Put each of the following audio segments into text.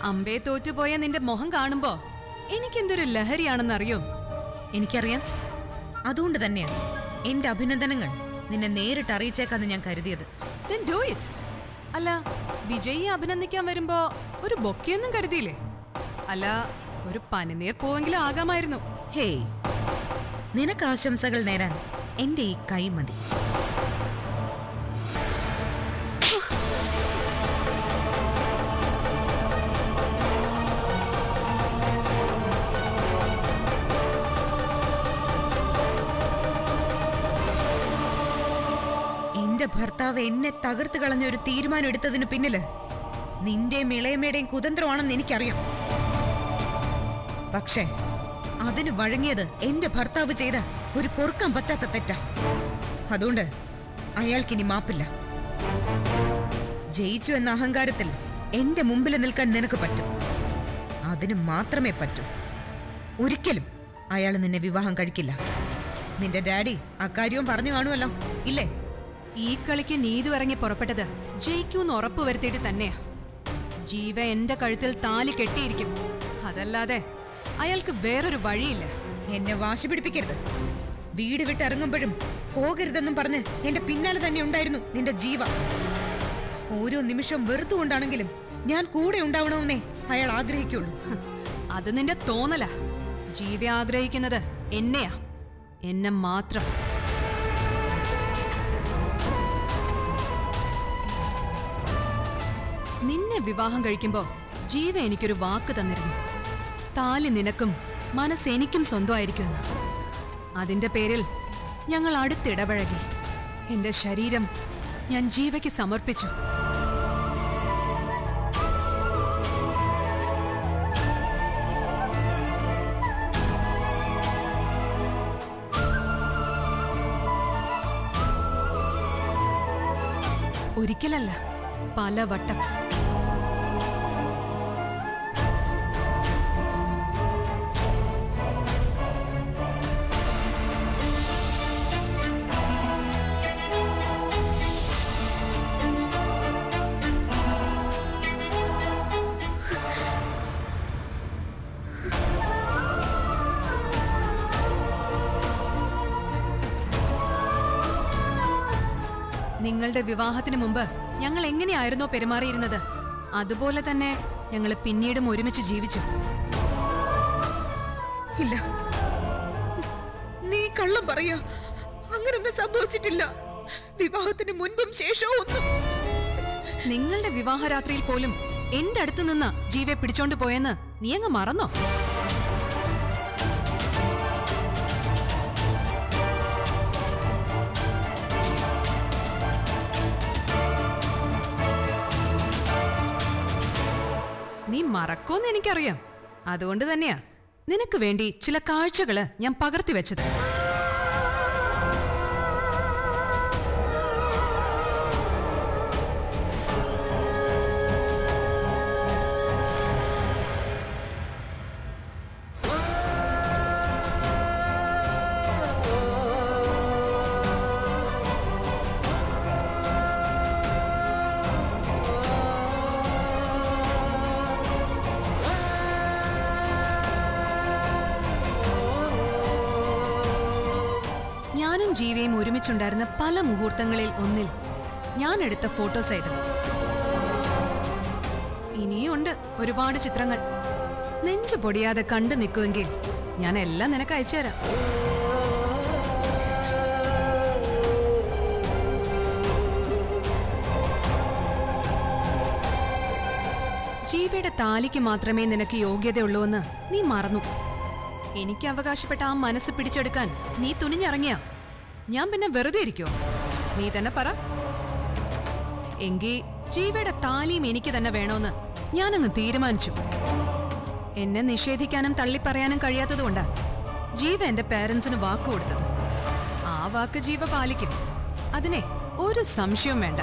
അമ്പേ തോറ്റുപോയ നിന്റെ മുഖം കാണുമ്പോ എനിക്കെന്തൊരു ലഹരിയാണെന്നറിയോ എനിക്കറിയാം അതുകൊണ്ട് തന്നെയാണ് എന്റെ അഭിനന്ദനങ്ങൾ നിന്നെ നേരിട്ട് അറിയിച്ചേക്കാന്ന് ഞാൻ കരുതിയത് then do it അല്ല വിജയിയെ അഭിനന്ദിക്കാൻ വരുമ്പോ ഒരു ബൊക്കെയൊന്നും കരുതിയില്ലേ അല്ല ഒരു പനിനീർ പൂവെങ്കിലും ആകാമായിരുന്നു ഹേയ് നിനക്ക് ആശംസകൾ നേരാൻ എന്റെ ഈ കൈ മതി എന്റെ ഭർത്താവ് എന്നെ തകർത്ത് കളഞ്ഞ ഒരു തീരുമാനം എടുത്തതിന് പിന്നില് നിന്റെയും ഇളയമ്മയുടെയും കുതന്ത്രമാണെന്ന് എനിക്കറിയാം പക്ഷേ അതിന് വഴങ്ങിയത് എന്റെ ഭർത്താവ് ചെയ്ത ഒരു പൊറുക്കാൻ പറ്റാത്ത തെറ്റാ അതുകൊണ്ട് അയാൾക്കിനി മാപ്പില്ല ജയിച്ചു എന്ന അഹങ്കാരത്തിൽ എന്റെ മുമ്പിൽ നിൽക്കാൻ നിനക്ക് പറ്റും അതിന് മാത്രമേ പറ്റൂ ഒരിക്കലും അയാൾ നിന്നെ വിവാഹം കഴിക്കില്ല നിന്റെ ഡാഡി അക്കാര്യവും പറഞ്ഞു കാണുമല്ലോ ഇല്ലേ ഈ കളിക്ക് നീതു ഇറങ്ങി പുറപ്പെട്ടത് ജയിക്കൂന്ന് ഉറപ്പ് വരുത്തിയിട്ട് തന്നെയാ ജീവ എന്റെ കഴുത്തിൽ താലി കെട്ടിയിരിക്കും അതല്ലാതെ അയാൾക്ക് വേറൊരു വഴിയില്ല എന്നെ വാശി പിടിപ്പിക്കരുത് വീട് വിട്ടിറങ്ങുമ്പോഴും പോകരുതെന്നും പറഞ്ഞ് എന്റെ പിന്നാലെ തന്നെ ഉണ്ടായിരുന്നു നിന്റെ ജീവ ഓരോ നിമിഷവും വെറുത്തുകൊണ്ടാണെങ്കിലും ഞാൻ കൂടെ ഉണ്ടാവണമെന്നേ അയാൾ ആഗ്രഹിക്കുള്ളൂ ഹ്, അത് നിന്റെ തോന്നല ജീവ ആഗ്രഹിക്കുന്നത് എന്നെയാ എന്നെ മാത്രം നിന്നെ വിവാഹം കഴിക്കുമ്പോ ജീവ എനിക്കൊരു വാക്ക് തന്നിരുന്നു താലി നിനക്കും മനസ്സ് എനിക്കും സ്വന്തമായിരിക്കുമെന്ന് അതിന്റെ പേരിൽ ഞങ്ങൾ അടുത്തിടപഴകി എന്റെ ശരീരം ഞാൻ ജീവയ്ക്ക് സമർപ്പിച്ചു ഒരിക്കലല്ല പലവട്ടം നിങ്ങളുടെ വിവാഹത്തിന് മുമ്പ് ഞങ്ങൾ എങ്ങനെയായിരുന്നോ പെരുമാറിയിരുന്നത് അതുപോലെ തന്നെ ഞങ്ങൾ പിന്നീടും ഒരുമിച്ച് ജീവിച്ചു ഇല്ല നീ കള്ളം പറയാ അങ്ങനൊന്നും സംഭവിച്ചിട്ടില്ല വിവാഹത്തിന് മുൻപും ശേഷവും ഒന്നും നിങ്ങളുടെ വിവാഹരാത്രിയിൽ പോലും എന്റെ അടുത്ത് നിന്ന് ജീവയെ പിടിച്ചോണ്ട് പോയെന്ന് നീ അങ്ങ് മറന്നോ നീ മറക്കോന്ന് എനിക്കറിയാം അതുകൊണ്ട് തന്നെയാ നിനക്ക് വേണ്ടി ചില കാഴ്ചകള് ഞാൻ പകർത്തി വെച്ചത് ഞാനും ജീവയും ഒരുമിച്ചുണ്ടായിരുന്ന പല മുഹൂർത്തങ്ങളിൽ ഒന്നിൽ ഞാൻ എടുത്ത ഫോട്ടോസ് ആയത് ഇനിയും ഉണ്ട് ഒരുപാട് ചിത്രങ്ങൾ നെഞ്ചു പൊടിയാതെ കണ്ടു നിൽക്കുമെങ്കിൽ ഞാൻ എല്ലാം നിനക്ക് അയച്ചു തരാം ജീവയുടെ താലിക്ക് മാത്രമേ നിനക്ക് യോഗ്യതയുള്ളൂവെന്ന് നീ മറന്നു എനിക്ക് അവകാശപ്പെട്ട ആ മനസ്സ് പിടിച്ചെടുക്കാൻ നീ തുനിഞ്ഞിറങ്ങിയ ഞാൻ പിന്നെ വെറുതെ ഇരിക്കോ നീ തന്നെ പറ എങ്കിൽ ജീവയുടെ താലിയും എനിക്ക് തന്നെ വേണോന്ന് ഞാനങ്ങ് തീരുമാനിച്ചു എന്നെ നിഷേധിക്കാനും തള്ളിപ്പറയാനും കഴിയാത്തതുകൊണ്ടാ ജീവ എന്റെ പേരൻസിന് വാക്ക് കൊടുത്തത് ആ വാക്ക് ജീവ പാലിക്കും അതിനെ ഒരു സംശയവും വേണ്ട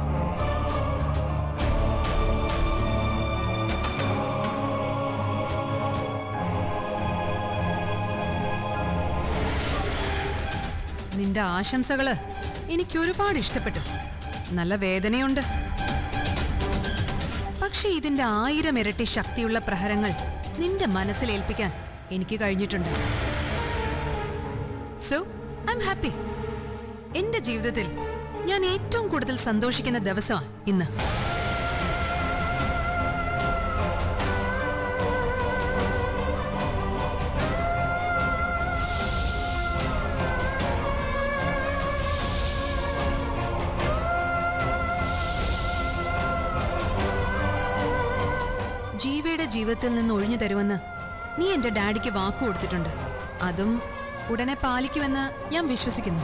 നിന്റെ ആശംസകള് എനിക്ക് ഒരുപാട് ഇഷ്ടപ്പെട്ടു നല്ല വേദനയുണ്ട് പക്ഷെ ഇതിന്റെ ആയിരം ഇരട്ടി ശക്തിയുള്ള പ്രഹരങ്ങൾ നിന്റെ മനസ്സിലേൽപ്പിക്കാൻ എനിക്ക് കഴിഞ്ഞിട്ടുണ്ട് സോ ഐ എം ഹാപ്പി എന്റെ ജീവിതത്തിൽ ഞാൻ ഏറ്റവും കൂടുതൽ സന്തോഷിക്കുന്ന ദിവസമാണ് ഇന്ന് ജീവയുടെ ജീവിതത്തിൽ നിന്ന് ഒഴിഞ്ഞു തരുമെന്ന് നീ എന്റെ ഡാഡിക്ക് വാക്കു കൊടുത്തിട്ടുണ്ട് അതും ഉടനെ പാലിക്കുമെന്ന് ഞാൻ വിശ്വസിക്കുന്നു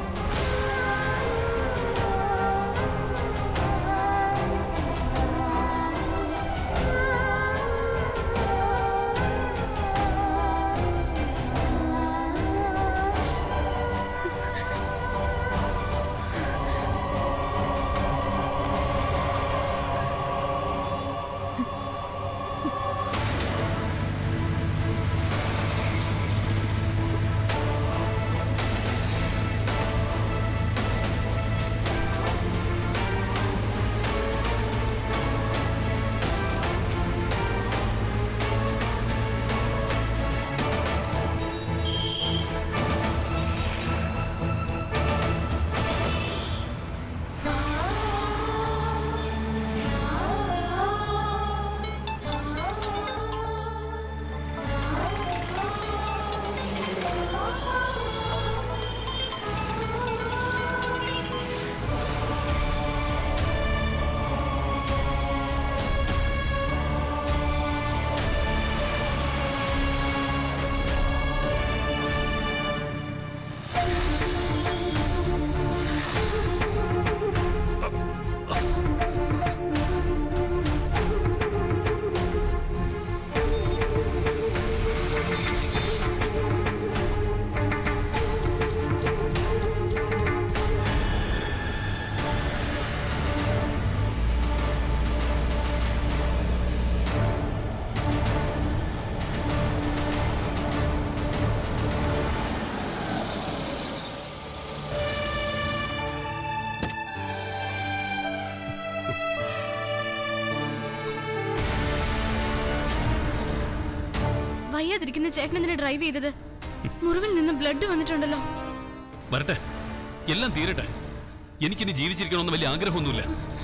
വയ്യാതിരിക്കുന്ന ചേട്ടൻ എന്തിനാ ഡ്രൈവ് ചെയ്തത് മുറിവിൽ നിന്ന് ബ്ലഡ് വന്നിട്ടുണ്ടല്ലോ വരട്ടെ എല്ലാം തീരട്ടെ എനിക്കിനി ജീവിച്ചിരിക്കണമെന്ന് വലിയ ആഗ്രഹമൊന്നുമില്ല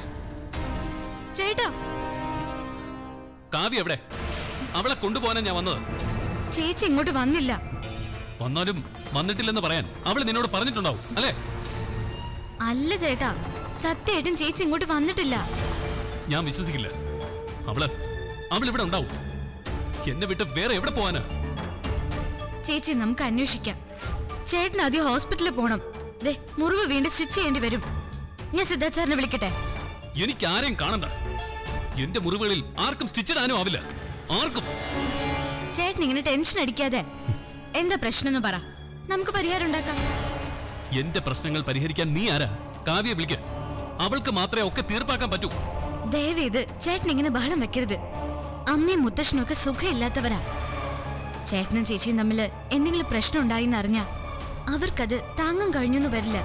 ചേട്ടാ കാവ്യ എവിടെ അവളെ കൊണ്ടുപോകാനാ ഞാൻ വന്നത് ചേച്ചി ഇങ്ങോട്ട് വന്നില്ല വന്നാലും വന്നിട്ടില്ലെന്ന് പറയാൻ അവൾ നിന്നോട് പറഞ്ഞിട്ടുണ്ടാവും അല്ലേ അല്ല ചേട്ടാ സത്യമായിട്ടും ചേച്ചി ഇങ്ങോട്ട് വന്നിട്ടില്ല ഞാൻ വിശ്വസിക്കില്ല അവള് അവൾ ഇവിടെ ഉണ്ടാവും എന്നെ വിട്ട് വേറെ എവിടെ പോവാനാ ചേച്ചി നമുക്ക് അന്വേഷിക്കാം ചേട്ടൻ ആദ്യം ഹോസ്പിറ്റലിൽ പോണം ദേ മുറിവ് വീണ്ടും സ്റ്റിച്ച് ചെയ്യേണ്ടി വരും ഞാൻ സിദ്ധാർത്ഥ സാറിനെ വിളിക്കട്ടെ എനിക്ക് ആരെയും കാണണ്ട എന്റെ മുറിവുകളിൽ ആർക്കും സ്റ്റിച്ച് ഇടാനും ആവില്ല ആർക്കും ചേട്ടൻ ഇങ്ങനെ ടെൻഷൻ അടിക്കാതെ എന്താ പ്രശ്നം എന്ന് പറ നമുക്ക് പരിഹാരം ഉണ്ടാക്കാം എന്റെ പ്രശ്നങ്ങൾ പരിഹരിക്കാൻ നീ ആരാ കാവ്യെ വിളിക്ക അവൾക്ക് മാത്രമേ ഒക്കെ തീർപ്പാക്കാൻ പറ്റൂ ദയവേത് ചേട്ടൻ ഇങ്ങനെ ബഹളം വെക്കരുത് അമ്മയും മുത്തശ്ശനും ഒക്കെ സുഖമില്ലാത്തവരാ ചേട്ടനും ചേച്ചിയും തമ്മിൽ എന്തെങ്കിലും പ്രശ്നം ഉണ്ടായിന്ന് അറിഞ്ഞ അവർക്കത് താങ്ങാൻ കഴിഞ്ഞൊന്നും വരില്ല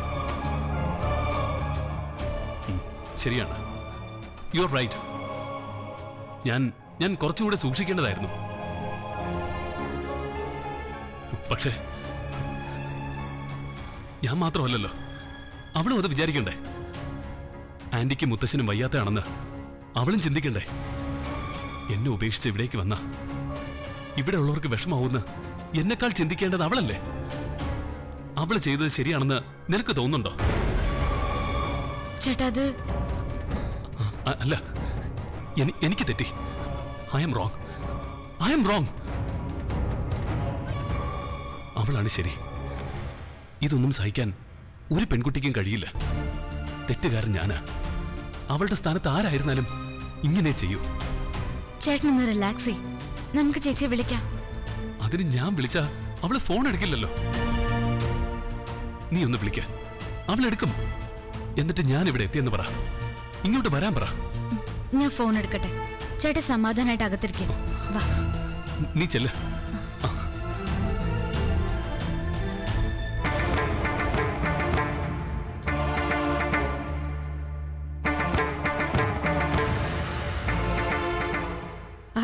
ശരിയാണ് യു ആർ റൈറ്റ് ഞാൻ ഞാൻ കുറച്ചുകൂടെ സൂക്ഷിക്കേണ്ടതായിരുന്നു പക്ഷേ ഞാൻ മാത്രമല്ലല്ലോ അവളും അത് വിചാരിക്കണ്ടേ ആന്റിക്ക് മുത്തശ്ശനും വയ്യാത്തയാണെന്ന് അവളും ചിന്തിക്കണ്ടേ എന്നെ ഉപേക്ഷിച്ച് ഇവിടേക്ക് വന്ന ഇവിടെ ഉള്ളവർക്ക് വിഷമാവുന്ന എന്നെക്കാൾ ചിന്തിക്കേണ്ടത് അവളല്ലേ അവള് ചെയ്തത് ശരിയാണെന്ന് നിനക്ക് തോന്നുന്നുണ്ടോ ചേട്ടാ അത് അ- അല്ല എനി- എനിക്ക് തെറ്റി I'm wrong I'm wrong അവളാണ് ശരി ഇതൊന്നും സഹിക്കാൻ ഒരു പെൺകുട്ടിക്കും കഴിയില്ല തെറ്റുകാരൻ ഞാനാ അവളുടെ സ്ഥാനത്ത് ആരായിരുന്നാലും ഇങ്ങനെ ചെയ്യൂ ചേട്ടൻ ഒന്ന് റിലാക്സ് ചെയ് നമുക്ക് ചേച്ചിയെ വിളിക്കാം അതിന് ഞാൻ വിളിച്ച അവള് ഫോൺ എടുക്കില്ലല്ലോ നീ ഒന്ന് വിളിക്ക അവൾ എടുക്കും എന്നിട്ട് ഞാൻ ഇവിടെ എത്തിയെന്ന് പറ ഇങ്ങോട്ട് വരാൻ പറ ഞാൻ ഫോൺ എടുക്കട്ടെ ചേട്ടൻ സമാധാനമായിട്ട് അകത്തിരിക്കും വാ നീ ചെല്ല്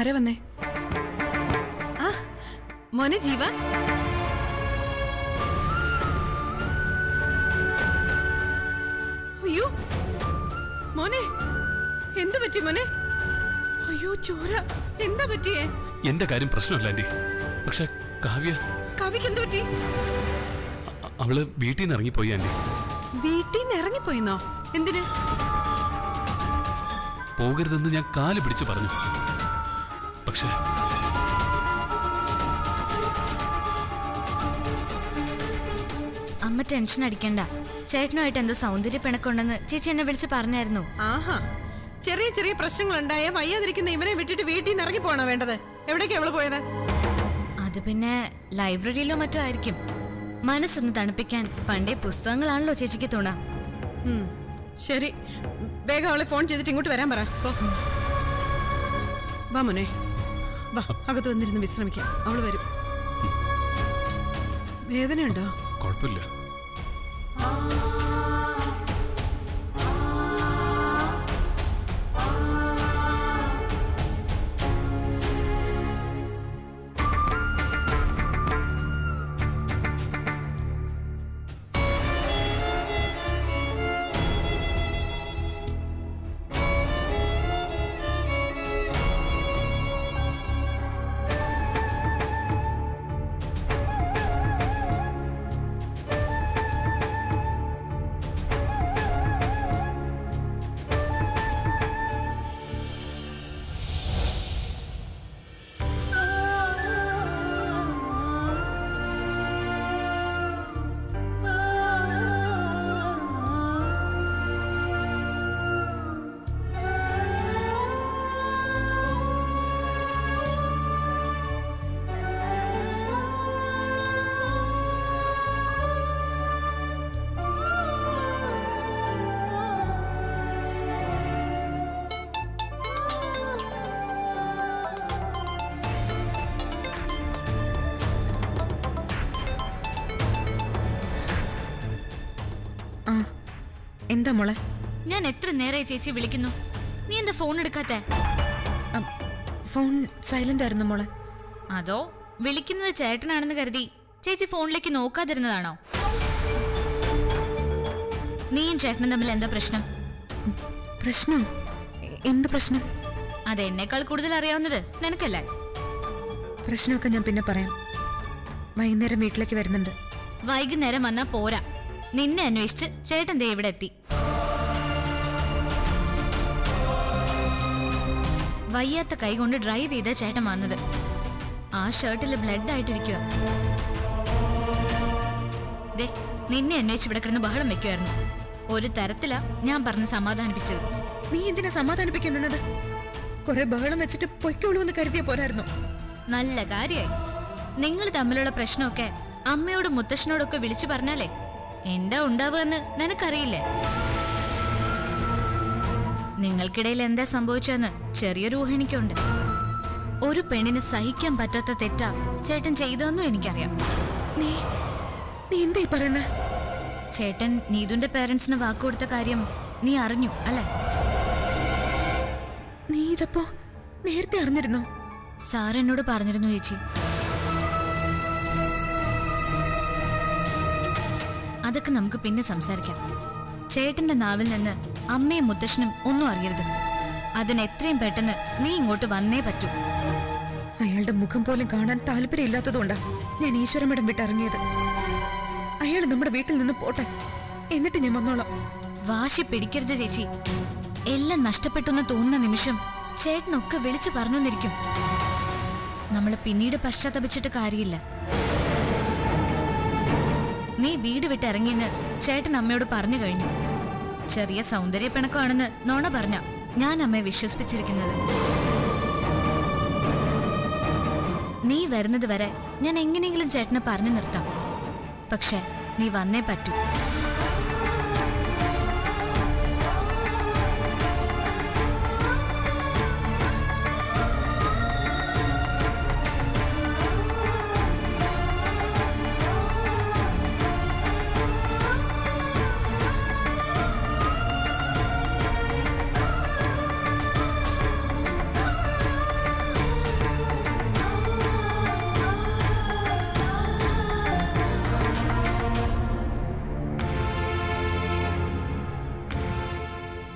ആരാ വന്നേ ആ മോനെ ജീവ അയ്യോ മോനെ എന്ത് പറ്റി മോനെ അയ്യോ ചോര എന്താ പറ്റിയേ എന്റെ കാര്യം പ്രശ്നമല്ല ആന്റി പക്ഷെ കാവ്യ കവിക്ക് എന്ത് പറ്റി അ- അവള് വീട്ടിൽ നിന്ന് ഇറങ്ങിപ്പോയി ആന്റി വീട്ടിൽ നിന്ന് ഇറങ്ങിപ്പോയിന്നോ എന്തിന് പോകരുതെന്ന് ഞാൻ കാല് പിടിച്ചു പറഞ്ഞു പക്ഷെ അമ്മ ടെൻഷൻ അടിക്കണ്ട ചേട്ടനുമായിട്ട് എന്തോ സൗന്ദര്യ പിണക്കുണ്ടെന്ന് ചേച്ചി എന്നെ വിളിച്ച് പറഞ്ഞായിരുന്നു ആഹാ ചെറിയ ചെറിയ പ്രശ്നങ്ങൾ ഉണ്ടായ വയ്യാതിരിക്കുന്ന ഇവനെ വിട്ടിട്ട് വീട്ടിൽ നിന്ന് ഇറങ്ങി പോകണോ വേണ്ടത് എവിടേക്കാ അവള് പോയത് അത് പിന്നെ ലൈബ്രറിയിലോ മറ്റോ ആയിരിക്കും മനസ്സൊന്ന് തണുപ്പിക്കാൻ പണ്ടേ പുസ്തകങ്ങളാണല്ലോ ചേച്ചിക്ക് തുണ ഉം, ശരി വേഗം അവളെ ഫോൺ ചെയ്തിട്ട് ഇങ്ങോട്ട് വരാൻ പറ പോ വാ മോനെ വാ അകത്ത് വന്നിരുന്ന് വിശ്രമിക്കാം അവള് വരും വേദനയുണ്ടോ കുഴപ്പമില്ല ആ എന്താ മോളെ ഞാൻ എത്ര നേരമായി ചേച്ചി വിളിക്കുന്നു നീ എന്താ ഫോൺ എടുക്കാത്തെ അം, ഫോൺ സൈലന്റ് ആയിരുന്നു മോളെ അതോ വിളിക്കുന്നത് ചേട്ടനാണെന്ന് കരുതി ചേച്ചി ഫോണിലേക്ക് നോക്കാതിരുന്നതാണോ നീയും ചേട്ടനും തമ്മിൽ എന്താ പ്രശ്നം പ്രശ്നോ എ- എന്ത് പ്രശ്നം അത് എന്നെക്കാൾ കൂടുതൽ അറിയാവുന്നത് നിനക്കല്ലേ പ്രശ്നമൊക്കെ ഞാൻ പിന്നെ പറയാം വൈകുന്നേരം വീട്ടിലേക്ക് വരുന്നുണ്ട് വൈകുന്നേരം വന്നാ പോരാ നിന്നെ അന്വേഷിച്ച് ചേട്ടൻ ദേ ഇവിടെ എത്തി വയ്യാത്ത കൈ കൊണ്ട് ഡ്രൈവ് ചെയ്ത ചേട്ടൻ വന്നത് ആ ഷർട്ടിൽ ബ്ലഡ് ആയിട്ടിരിക്കുക ദേ നിന്നെ അന്വേഷിച്ച് ഇവിടെ കിടന്ന് ബഹളം വെക്കുമായിരുന്നു ഒരു തരത്തിലാ ഞാൻ പറഞ്ഞ് സമാധാനിപ്പിച്ചത് നീ എന്തിനാ സമാധാനിപ്പിക്കുന്നത് കുറെ ബഹളം വെച്ചിട്ട് പൊയ്ക്കോളൂ എന്ന് കരുതിയ പോരായിരുന്നു നല്ല കാര്യായി നിങ്ങൾ തമ്മിലുള്ള പ്രശ്നമൊക്കെ അമ്മയോടും മുത്തശ്ശനോടൊക്കെ വിളിച്ചു പറഞ്ഞാലേ എന്താ ഉണ്ടാവുകയെന്ന് നിനക്കറിയില്ലേ നിങ്ങൾക്കിടയിൽ എന്താ സംഭവിച്ചതെന്ന് ചെറിയൊരു ഊഹ എനിക്കുണ്ട് ഒരു പെണ്ണിന് സഹിക്കാൻ പറ്റാത്ത തെറ്റാ ചേട്ടൻ ചെയ്തതെന്നും എനിക്കറിയാം നീ നീ എന്തായി പറയുന്നത് ചേട്ടൻ നീതുന്റെ പേരൻസിന് വാക്കുകൊടുത്ത കാര്യം നീ അറിഞ്ഞു അല്ലേ നീ ഇതപ്പോ നേരത്തെ അറിഞ്ഞിരുന്നോ സാർ എന്നോട് പറഞ്ഞിരുന്നു ചേച്ചി അതൊക്കെ നമുക്ക് പിന്നെ സംസാരിക്കാം ചേട്ടന്റെ നാവിൽ നിന്ന് അമ്മയും മുത്തശ്ശനും ഒന്നും അറിയരുത് അതിന് എത്രയും പെട്ടെന്ന് നീ ഇങ്ങോട്ട് വന്നേ പറ്റൂ അയാളുടെ മുഖം പോലും കാണാൻ താല്പര്യമില്ലാത്തതുകൊണ്ടാ ഞാൻ ഈശ്വരമിടം വിട്ടിറങ്ങിയത് അയാൾ നമ്മുടെ വീട്ടിൽ നിന്ന് പോട്ടെ എന്നിട്ട് ഞാൻ വന്നോളാം വാശി പിടിക്കരുത് ചേച്ചി എല്ലാം നഷ്ടപ്പെട്ടെന്ന് തോന്നുന്ന നിമിഷം ചേട്ടനൊക്കെ വിളിച്ചു പറഞ്ഞുന്നിരിക്കും നമ്മൾ പിന്നീട് പശ്ചാത്തപിച്ചിട്ട് കാര്യമില്ല നീ വീട് വിട്ട് ഇറങ്ങിയെന്ന് ചേട്ടൻ അമ്മയോട് പറഞ്ഞു കഴിഞ്ഞു ചെറിയ സൗന്ദര്യ പിണക്കമാണെന്ന് നോണ പറഞ്ഞ ഞാൻ അമ്മയെ വിശ്വസിപ്പിച്ചിരിക്കുന്നത് നീ വരുന്നത് വരെ ഞാൻ എങ്ങനെയെങ്കിലും ചേട്ടനെ പറഞ്ഞു നിർത്താം പക്ഷെ നീ വന്നേ പറ്റൂ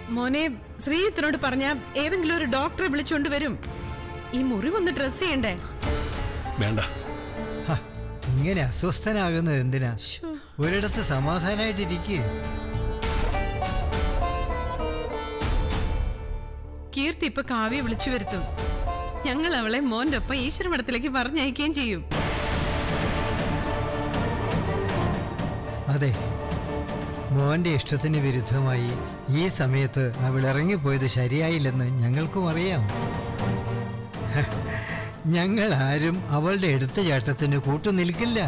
മോനെ ശ്രീയത്തിനോട് പറഞ്ഞ ഏതെങ്കിലും ഒരു ഡോക്ടറെ വിളിച്ചോണ്ട് വരും ഈ മുറിവൊന്ന് ഡ്രസ് ചെയ്യണ്ടേ വേണ്ട ഹ, ഇങ്ങനെ അസ്വസ്ഥനാകുന്നത് എന്തിനാ ശ്ശോ. ഒരിടത്ത് സമാധാനായിട്ടിരിക്കുക കീർത്തി ഇപ്പൊ കാവ്യ വിളിച്ചു വരുത്തും ഞങ്ങൾ അവളെ മോന്റെ ഒപ്പം ഈശ്വരമഠത്തിലേക്ക് പറഞ്ഞയക്കുകയും ചെയ്യും അതെ മോന്റെ ഇഷ്ടത്തിന് വിരുദ്ധമായി ഈ സമയത്ത് അവൾ ഇറങ്ങിപ്പോയത് ശരിയായില്ലെന്ന് ഞങ്ങൾക്കും അറിയാം ഹ, ഞങ്ങൾ ആരും അവളുടെ എടുത്തുചാട്ടത്തിന് കൂട്ടു നിൽക്കില്ല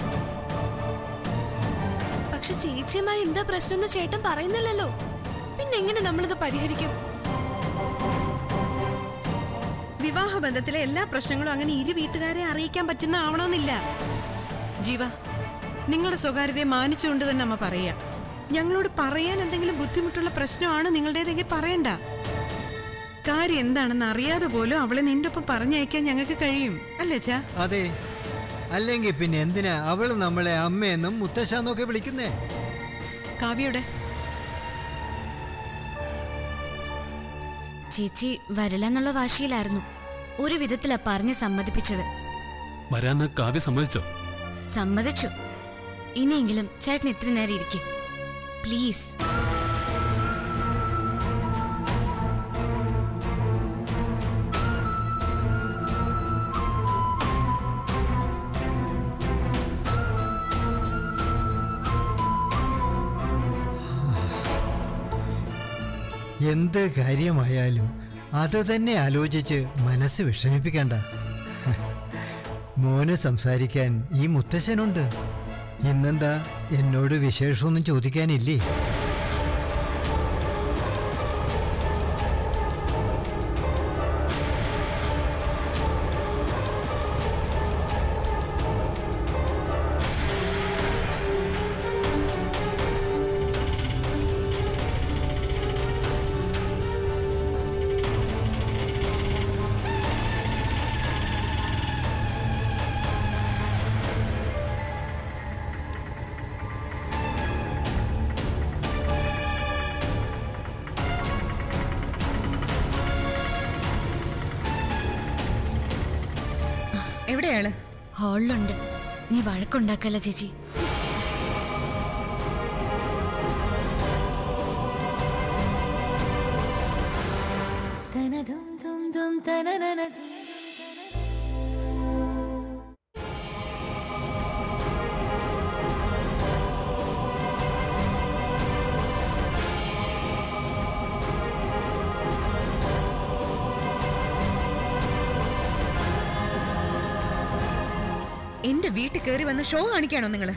പക്ഷെ ചേച്ചിയുമായി എന്താ പ്രശ്നം എന്ന് ചേട്ടൻ പറയുന്നില്ലല്ലോ പിന്നെ എങ്ങനെ നമ്മളിത് പരിഹരിക്കും വിവാഹ ബന്ധത്തിലെ എല്ലാ പ്രശ്നങ്ങളും അങ്ങനെ ഇരു വീട്ടുകാരെ അറിയിക്കാൻ പറ്റുന്ന ആവണമെന്നില്ല ജീവ നിങ്ങളുടെ സ്വകാര്യതയെ മാനിച്ചുകൊണ്ട് തന്നെ അമ്മ പറയാ ഞങ്ങളോട് പറയാൻ എന്തെങ്കിലും ബുദ്ധിമുട്ടുള്ള പ്രശ്നമാണ് നിങ്ങളുടേതെങ്കിൽ പറയണ്ട കാര്യം എന്താണെന്ന് അറിയാതെ പോലും അവളെ നിന്റെ ഒപ്പം പറഞ്ഞയക്കാൻ ഞങ്ങൾക്ക് കഴിയും അല്ലേ ചാ അതെ അല്ലെങ്കിൽ പിന്നെ എന്തിനാ അവൾ നമ്മളെ അമ്മയെന്നും മുത്തശ്ശാന്നൊക്കെ വിളിക്കുന്നേ കാവ്യയുടെ ചേച്ചി വരില്ലെന്നുള്ള വാശിയിലായിരുന്നു ഒരു വിധത്തിലാ പറഞ്ഞ് സമ്മതിപ്പിച്ചത് വരാന്ന് കാവ്യ സമ്മതിച്ചോ സമ്മതിച്ചു ഇനിയെങ്കിലും ചേട്ടൻ ഇത്ര നേരം ഇരിക്കും പ്ലീസ് എന്ത് കാര്യമായാലും അത് തന്നെ ആലോചിച്ച് മനസ്സ് വിഷമിപ്പിക്കണ്ട ഹ, മോന് സംസാരിക്കാൻ ഈ മുത്തശ്ശനുണ്ട് ഇന്നെന്താ എന്നോട് വിശേഷമൊന്നും ചോദിക്കാനില്ലേ എവിടെയാള് ഹാളിലുണ്ട് നീ വഴക്കുണ്ടാക്കല്ല ചേച്ചി എന്റെ വീട്ടിൽ കയറി വന്ന് ഷോ കാണിക്കാണോ നിങ്ങള്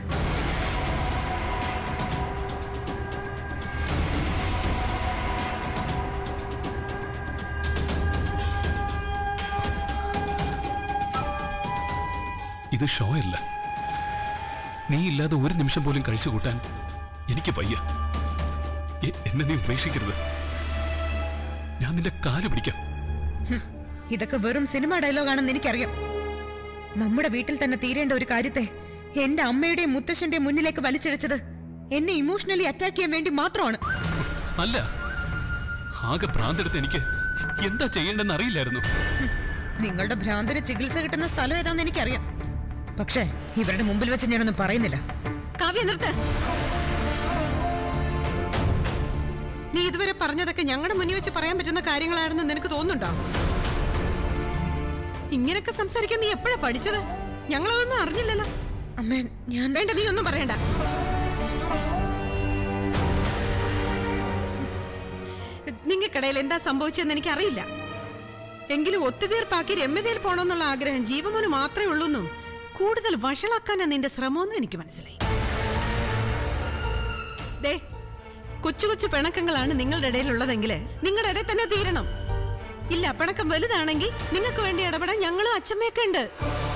ഇത് ഷോ അല്ല നീ ഇല്ലാതെ ഒരു നിമിഷം പോലും കഴിച്ചു കൂട്ടാൻ എനിക്ക് വയ്യ എ- എന്നെ നീ ഉപേക്ഷിക്കരുത് ഞാൻ നിന്റെ കാല് പിടിക്കാം ഇതൊക്കെ വെറും സിനിമ ഡയലോഗാണെന്ന് എനിക്കറിയാം നമ്മുടെ വീട്ടിൽ തന്നെ തീരേണ്ട ഒരു കാര്യത്തെ എന്റെ അമ്മയുടെയും മുത്തശ്ശന്റെയും മുന്നിലേക്ക് വലിച്ചിഴച്ചത് എന്നെ ഇമോഷണലി അറ്റാക്ക് ചെയ്യാൻ വേണ്ടി മാത്രമാണ് അല്ല ആകെ ഭ്രാന്തെടുത്ത് എനിക്ക് എന്താ ചെയ്യേണ്ടെന്ന് അറിയില്ലായിരുന്നു നിങ്ങളുടെ ഭ്രാന്തിന് ചികിത്സ കിട്ടുന്ന സ്ഥലം ഏതാന്ന് എനിക്കറിയാം പക്ഷേ ഇവരുടെ മുമ്പിൽ വെച്ച് ഞാനൊന്നും പറയുന്നില്ല കാവ്യ നിർത്ത് നീ ഇതുവരെ പറഞ്ഞതൊക്കെ ഞങ്ങളുടെ മുന്നിൽ വെച്ച് പറയാൻ പറ്റുന്ന കാര്യങ്ങളാണെന്ന് നിനക്ക് തോന്നുന്നുണ്ടോ ഇങ്ങനൊക്കെ സംസാരിക്കാൻ നീ എപ്പോഴാ പഠിച്ചത് ഞങ്ങളതൊന്നും അറിഞ്ഞില്ലല്ലോ അമ്മേ ഞാൻ വേണ്ട നീ ഒന്നും പറയണ്ട നിങ്ങൾക്കിടയിൽ എന്താ സംഭവിച്ചതെന്ന് എനിക്കറിയില്ല എങ്കിലും ഒത്തുതീർപ്പാക്കി രമ്യതയിൽ പോണമെന്നുള്ള ആഗ്രഹം ജീവമോന് മാത്രമേ ഉള്ളൂന്നും കൂടുതൽ വഷളാക്കാനാ നിന്റെ ശ്രമമെന്നും എനിക്ക് മനസ്സിലായി ദേ കൊച്ചു കൊച്ചു പിണക്കങ്ങളാണ് നിങ്ങളുടെ ഇടയിലുള്ളതെങ്കിൽ നിങ്ങളുടെ ഇടയിൽ തന്നെ തീരണം ഇല്ല പിണക്കം വലുതാണെങ്കിൽ നിങ്ങൾക്ക് വേണ്ടി ഇടപെടാൻ ഞങ്ങളും അച്ഛമ്മയൊക്കെ ഉണ്ട്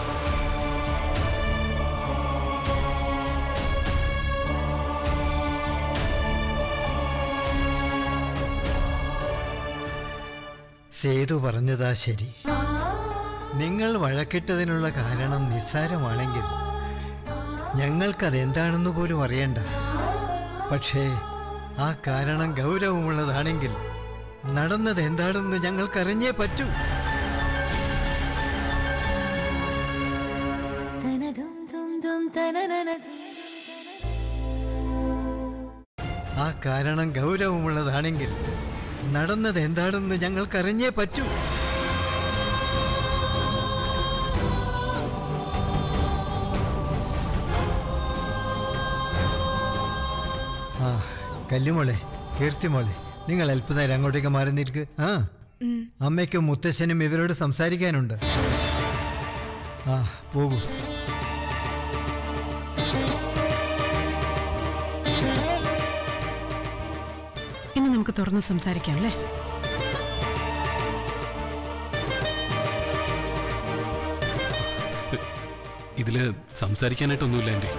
സേതു പറഞ്ഞതാ ശരി നിങ്ങൾ വഴക്കിട്ടതിനുള്ള കാരണം നിസ്സാരമാണെങ്കിൽ ഞങ്ങൾക്കതെന്താണെന്ന് പോലും അറിയണ്ട പക്ഷേ ആ കാരണം ഗൗരവമുള്ളതാണെങ്കിൽ നടന്നത് എന്താണെന്ന് ഞങ്ങൾക്കറിഞ്ഞേ പറ്റൂ ആ കാരണം ഗൗരവമുള്ളതാണെങ്കിൽ നടന്നത് എന്താണെന്ന് ഞങ്ങൾക്കറിഞ്ഞേ പറ്റൂ ആ കല്ലുമോളെ കീർത്തിമോളെ നിങ്ങൾ അല്പനേരം അങ്ങോട്ടേക്ക് മാറി നിൽക്ക് ആ അമ്മയ്ക്കും മുത്തശ്ശനും ഇവരോട് സംസാരിക്കാനുണ്ട് ആ പോകൂ ഇനി നമുക്ക് തുറന്ന് സംസാരിക്കാം അല്ലേ ഇതില് സംസാരിക്കാനായിട്ടൊന്നുമില്ല എൻ്റെ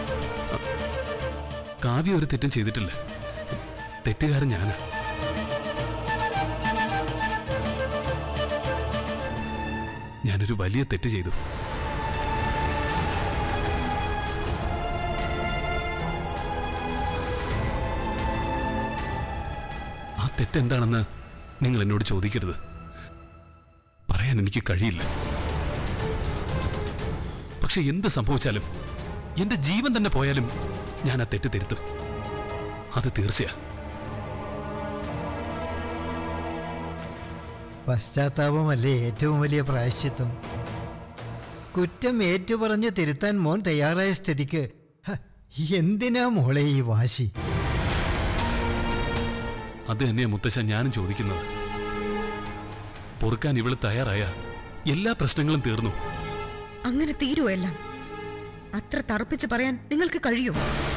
കാവ്യ ഒരു തെറ്റും ചെയ്തിട്ടില്ല തെറ്റുകാരൻ ഞാനാ ഞാനൊരു വലിയ തെറ്റ് ചെയ്തു ആ തെറ്റെന്താണെന്ന് നിങ്ങൾ എന്നോട് ചോദിക്കരുത് പറയാൻ എനിക്ക് കഴിയില്ല പക്ഷെ എന്ത് സംഭവിച്ചാലും എന്റെ ജീവൻ തന്നെ പോയാലും ഞാൻ ആ തെറ്റ് തിരുത്തും അത് തീർച്ചയാ പശ്ചാത്താപമല്ലേ ഏറ്റവും വലിയ പ്രായശ്ചിത്തം കുറ്റം ഏറ്റുപറഞ്ഞ് തിരുത്താൻ മോൻ തയ്യാറായ സ്ഥിതിക്ക് ഹ, എന്തിനാ മോളെ ഈ വാശി അത് തന്നെയാ മുത്തശ്ശ ഞാനും ചോദിക്കുന്നത് പൊറുക്കാൻ ഇവള് തയ്യാറായ എല്ലാ പ്രശ്നങ്ങളും തീർന്നു അങ്ങനെ തീരുവോ എല്ലാം അത്ര തറപ്പിച്ച് പറയാൻ നിങ്ങൾക്ക് കഴിയും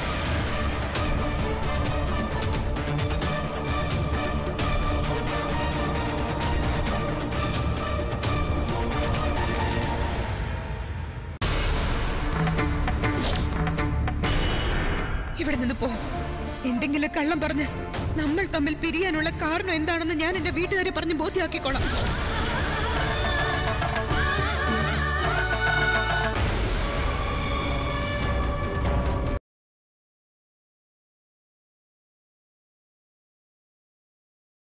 ഇവിടെ നിന്ന് പോ എന്തെങ്കിലും കള്ളം പറഞ്ഞ് നമ്മൾ തമ്മിൽ പിരിയാനുള്ള കാരണം എന്താണെന്ന് ഞാൻ എന്റെ വീട്ടുകാരെ പറഞ്ഞ് ബോധ്യമാക്കിക്കോളാം